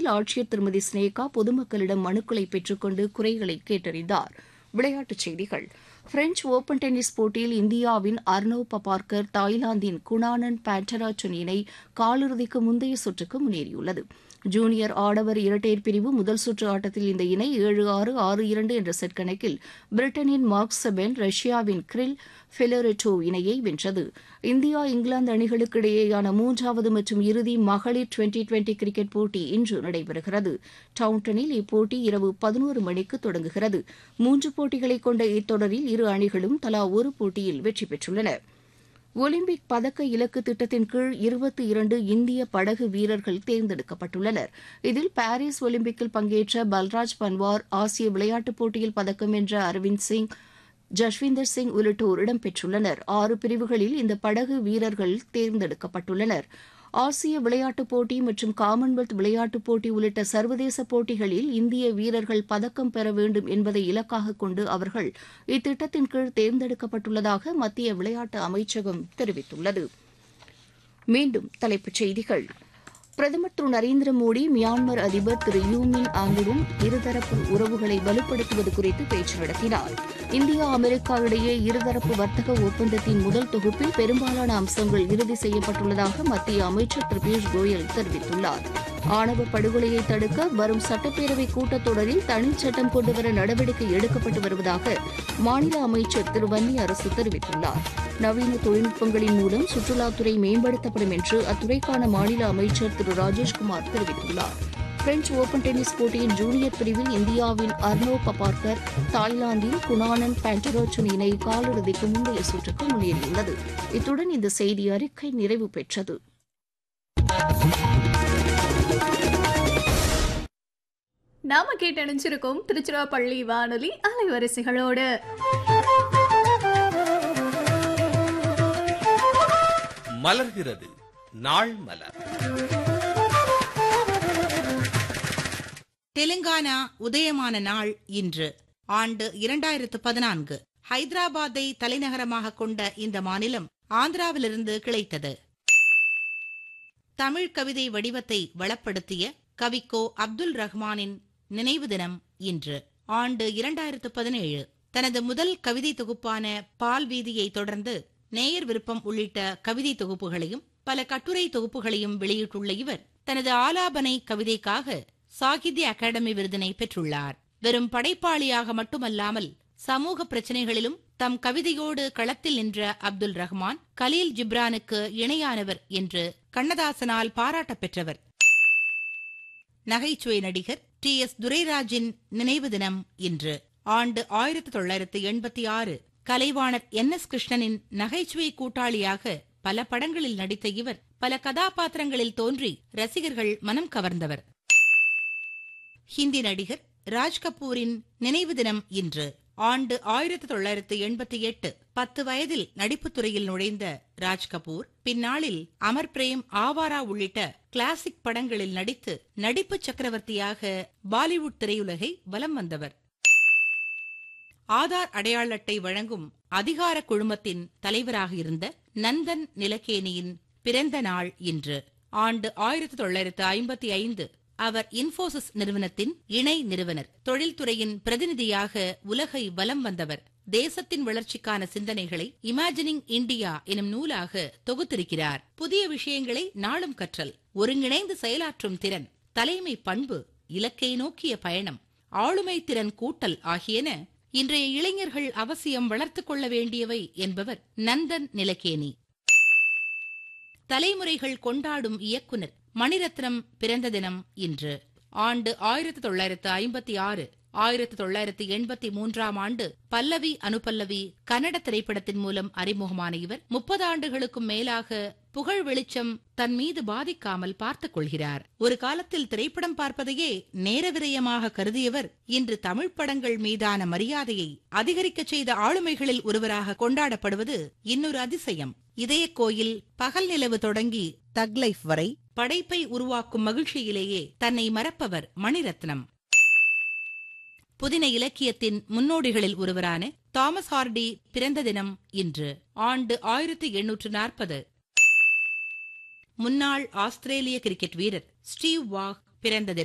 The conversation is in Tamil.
மாவட்டத்தில் ஆட்சியர் திருமதி ஸ்னேகா பொதுமக்களிடம் மனுக்களை பெற்றுக்கொண்டு குறைகளை கேட்டறிந்தார் விளையாட்டுச் செய்திகள் பிரெஞ்ச் ஓபன் டென்னிஸ் போட்டியில் இந்தியாவின் அர்னவ் பபார்கர் தாய்லாந்தின் குணானன் பேண்டராச்சன் இணை காலிறுதிக்கு முந்தைய சுற்றுக்கு முன்னேறியுள்ளது ஜூனியர் ஆடவர் இரட்டையர் பிரிவு முதல் சுற்று ஆட்டத்தில் இந்த இணை ஏழு ஆறு ஆறு இரண்டு என்ற செட் கணக்கில் பிரிட்டனின் மார்க் செபென் ரஷ்யாவின் கிரில் ஃபெலோரெட்டோ இணையை வென்றது இந்தியா இங்கிலாந்து அணிகளுக்கு இடையேயான மூன்றாவது மற்றும் இறுதி மகளிர் டுவெண்டி டுவெண்டி கிரிக்கெட் போட்டி இன்று நடைபெறுகிறது டவுன்டனில் இப்போட்டி இரவு பதினோரு மணிக்கு தொடங்குகிறது மூன்று போட்டிகளை கொண்ட இத்தொடரில் இரு அணிகளும் தலா ஒரு போட்டியில் வெற்றி பெற்றுள்ளன ஒலிம்பிக் பதக்க இலக்கு திட்டத்தின் கீழ் இருபத்தி இரண்டு இந்திய படகு வீரர்கள் தேர்ந்தெடுக்கப்பட்டுள்ளனர் இதில் பாரிஸ் ஒலிம்பிக்கில் பங்கேற்ற பல்ராஜ் பன்வார் ஆசிய விளையாட்டுப் போட்டியில் பதக்கம் வென்ற அரவிந்த் சிங் ஜஸ்விந்தர் சிங் உள்ளிட்டோர் இடம்பெற்றுள்ளனர் ஆறு பிரிவுகளில் இந்த படகு வீரர்கள் தேர்ந்தெடுக்கப்பட்டுள்ளனர் ஆசிய விளையாட்டுப் போட்டி மற்றும் காமன்வெல்த் விளையாட்டுப் போட்டி உள்ளிட்ட சர்வதேச போட்டிகளில் இந்திய வீரர்கள் பதக்கம் பெற வேண்டும் என்பதை இலக்காக கொண்டு அவர்கள் இத்திட்டத்தின் கீழ் தேர்ந்தெடுக்கப்பட்டுள்ளதாக மத்திய விளையாட்டு அமைச்சகம் தெரிவித்துள்ளது மீண்டும் தலைப்புச் செய்திகள் பிரதமர் திரு நரேந்திர மோடி மியான்மர் அதிபர் திரு யூமின் ஆங்குடன் இருதரப்பு உறவுகளை வலுப்படுத்துவது குறித்து பேச்சு நடத்தினார் இந்தியா அமெரிக்கா இடையே இருதரப்பு வர்த்தக ஒப்பந்தத்தின் முதல் தொகுப்பில் பெரும்பாலான அம்சங்கள் இறுதி செய்யப்பட்டுள்ளதாக மத்திய அமைச்சர் திரு பியூஷ் கோயல் தெரிவித்துள்ளார் ஆணவ படுகொலையை தடுக்க வரும் சட்டப்பேரவை கூட்டத்தொடரில் தனிச்சட்டம் கொண்டுவர நடவடிக்கை எடுக்கப்பட்டு வருவதாக மாநில அமைச்சர் திரு வன்னி அரசு தெரிவித்துள்ளார் நவீன தொழில்நுட்பங்களின் மூலம் சுற்றுலாத்துறை மேம்படுத்தப்படும் என்று அத்துறைக்கான மாநில அமைச்சர் திரு ராஜேஷ்குமார் தெரிவித்துள்ளார் பிரெஞ்ச் ஓபன் டென்னிஸ் போட்டியின் ஜூனியர் பிரிவில் இந்தியாவின் அர்னோ பபார்கர் தாய்லாந்தின் குணானன் பேண்டரோச்சன் இணை காலிறுதிக்கு முந்தைய சுற்றுக்கு முன்னேறியுள்ளது இத்துடன் இந்த செய்தி அறிக்கை நிறைவு பெற்றது நாம கேட்டணிச்சிருக்கோம் திருச்சிராப்பள்ளி வானொலி அலைவரிசைகளோடு மலர்கிறது நாள் மலர் தெலுங்கானா உதயமான நாள் இன்று ஆண்டு இரண்டாயிரத்து பதினான்கு ஹைதராபாத்தை தலைநகரமாக கொண்ட இந்த மாநிலம் ஆந்திராவிலிருந்து கிளைத்தது தமிழ் கவிதை வடிவத்தை வளப்படுத்திய கவிக்கோ அப்துல் ரஹ்மானின் நினைவு தினம் இன்று ஆண்டு இரண்டாயிரத்து பதினேழு தனது முதல் கவிதை தொகுப்பான பால் வீதியை தொடர்ந்து நேயர் விருப்பம் உள்ளிட்ட கவிதை தொகுப்புகளையும் பல கட்டுரை தொகுப்புகளையும் வெளியிட்டுள்ள இவர் தனது ஆலாபனை கவிதைக்காக சாகித்ய அகாடமி விருதினை பெற்றுள்ளார் வெறும் படைப்பாளியாக மட்டுமல்லாமல் சமூக பிரச்சனைகளிலும் தம் கவிதையோடு களத்தில் நின்ற அப்துல் ரஹ்மான் கலீல் ஜிப்ரானுக்கு இணையானவர் என்று கண்ணதாசனால் பாராட்டப் பெற்றவர் நகைச்சுவை நடிகர் டி எஸ் துரைராஜின் நினைவு தினம் இன்று ஆண்டு ஆயிரத்தி தொள்ளாயிரத்து எண்பத்தி ஆறு கலைவாணர் என் எஸ் கிருஷ்ணனின் நகைச்சுவை கூட்டாளியாக பல படங்களில் நடித்த இவர் பல கதாபாத்திரங்களில் தோன்றி ரசிகர்கள் மனம் கவர்ந்தவர் ஹிந்தி நடிகர் ராஜ் கபூரின் நினைவு தினம் இன்று ஆண்டு ஆயிரத்தி தொள்ளாயிரத்து எண்பத்தி எட்டு பத்து வயதில் நடிப்புத் துறையில் நுழைந்த ராஜ் கபூர் பின்னாளில் அமர் பிரேம் ஆவாரா உள்ளிட்ட கிளாசிக் படங்களில் நடித்து நடிப்பு சக்கரவர்த்தியாக பாலிவுட் திரையுலகை வலம் வந்தவர் ஆதார் அடையாள அட்டை வழங்கும் அதிகார குழுமத்தின் தலைவராக இருந்த நந்தன் நிலக்கேனியின் பிறந்த நாள் இன்று ஆண்டு ஆயிரத்தி தொள்ளாயிரத்து ஐம்பத்தி ஐந்து அவர் இன்போசிஸ் நிறுவனத்தின் இணை நிறுவனர் தொழில்துறையின் பிரதிநிதியாக உலகை வலம் வந்தவர் தேசத்தின் வளர்ச்சிக்கான சிந்தனைகளை இமேஜினிங் இந்தியா எனும் நூலாக தொகுத்திருக்கிறார் புதிய விஷயங்களை நாளும் கற்றல் ஒருங்கிணைந்து செயலாற்றும் திறன் தலைமை பண்பு இலக்கை நோக்கிய பயணம் ஆளுமை திறன் கூட்டல் ஆகியன இன்றைய இளைஞர்கள் அவசியம் வளர்த்துக் கொள்ள வேண்டியவை என்பவர் நந்தன் நிலக்கேனி தலைமுறைகள் கொண்டாடும் இயக்குனர் மணிரத்னம் பிறந்த தினம் இன்று ஆண்டு ஆயிரத்தி தொள்ளாயிரத்து ஐம்பத்தி ஆறு ஆயிரத்தி தொள்ளாயிரத்து எண்பத்தி மூன்றாம் ஆண்டு பல்லவி அனுபல்லவி கன்னட திரைப்படத்தின் மூலம் அறிமுகமான இவர் முப்பது ஆண்டுகளுக்கும் மேலாக புகழ் வெளிச்சம் தன் மீது பாதிக்காமல் பார்த்துக் கொள்கிறார் ஒரு காலத்தில் திரைப்படம் பார்ப்பதையே நேர விரயமாக கருதியவர் இன்று தமிழ் படங்கள் மீதான மரியாதையை அதிகரிக்கச் செய்த ஆளுமைகளில் ஒருவராக கொண்டாடப்படுவது இன்னொரு அதிசயம் இதய கோயில் பகல் நிலவு தொடங்கி தக் லைஃப் வரை படைப்பை உருவாக்கும் மகிழ்ச்சியிலேயே தன்னை மறப்பவர் மணிரத்னம் புதின இலக்கியத்தின் முன்னோடிகளில் ஒருவரான தாமஸ் ஹார்டி பிறந்த தினம் இன்று ஆண்டு ஆயிரத்தி எண்ணூற்று நாற்பது முன்னாள் ஆஸ்திரேலிய கிரிக்கெட் வீரர் ஸ்டீவ் வாக் பிறந்த தினம்